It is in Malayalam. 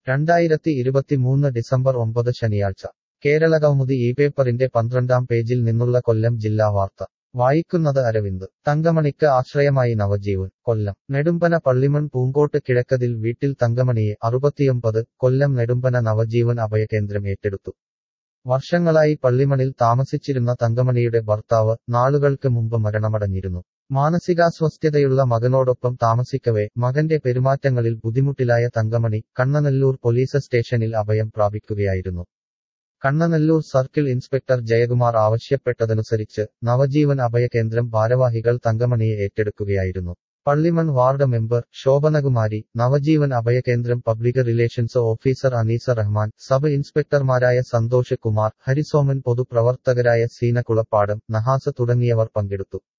രണ്ടായിരത്തി ഇരുപത്തിമൂന്ന് ഡിസംബർ ഒമ്പത് ശനിയാഴ്ച കേരളകൗമുദി ഈ പേപ്പറിന്റെ പന്ത്രണ്ടാം പേജിൽ നിന്നുള്ള കൊല്ലം ജില്ലാ വാർത്ത വായിക്കുന്നത് അരവിന്ദ് തങ്കമണിക്ക് ആശ്രയമായി നവജീവൻ കൊല്ലം നെടുമ്പന പള്ളിമൺ പൂങ്കോട്ട് കിഴക്കതിൽ വീട്ടിൽ തങ്കമണിയെ അറുപത്തിയൊമ്പത് കൊല്ലം നെടുമ്പന നവജീവൻ അഭയകേന്ദ്രം ഏറ്റെടുത്തു വർഷങ്ങളായി പള്ളിമണിൽ താമസിച്ചിരുന്ന തങ്കമണിയുടെ ഭർത്താവ് നാളുകൾക്ക് മുമ്പ് മരണമടഞ്ഞിരുന്നു മാനസികാസ്വസ്ഥതയുള്ള മകനോടൊപ്പം താമസിക്കവേ മകന്റെ പെരുമാറ്റങ്ങളിൽ ബുദ്ധിമുട്ടിലായ തങ്കമണി കണ്ണനല്ലൂർ പോലീസ് സ്റ്റേഷനിൽ അഭയം പ്രാപിക്കുകയായിരുന്നു കണ്ണനല്ലൂർ സർക്കിൾ ഇൻസ്പെക്ടർ ജയകുമാർ ആവശ്യപ്പെട്ടതനുസരിച്ച് നവജീവൻ അഭയകേന്ദ്രം ഭാരവാഹികൾ തങ്കമണിയെ ഏറ്റെടുക്കുകയായിരുന്നു പള്ളിമൺ വാർഡ് മെമ്പർ ശോഭനകുമാരി നവജീവൻ അഭയകേന്ദ്രം public relations officer Anisa Rahman sub ഇൻസ്പെക്ടർമാരായ സന്തോഷ് കുമാർ ഹരിസോമൻ പൊതുപ്രവർത്തകരായ സീന കുളപ്പാടം നഹാസ് തുടങ്ങിയവർ പങ്കെടുത്തു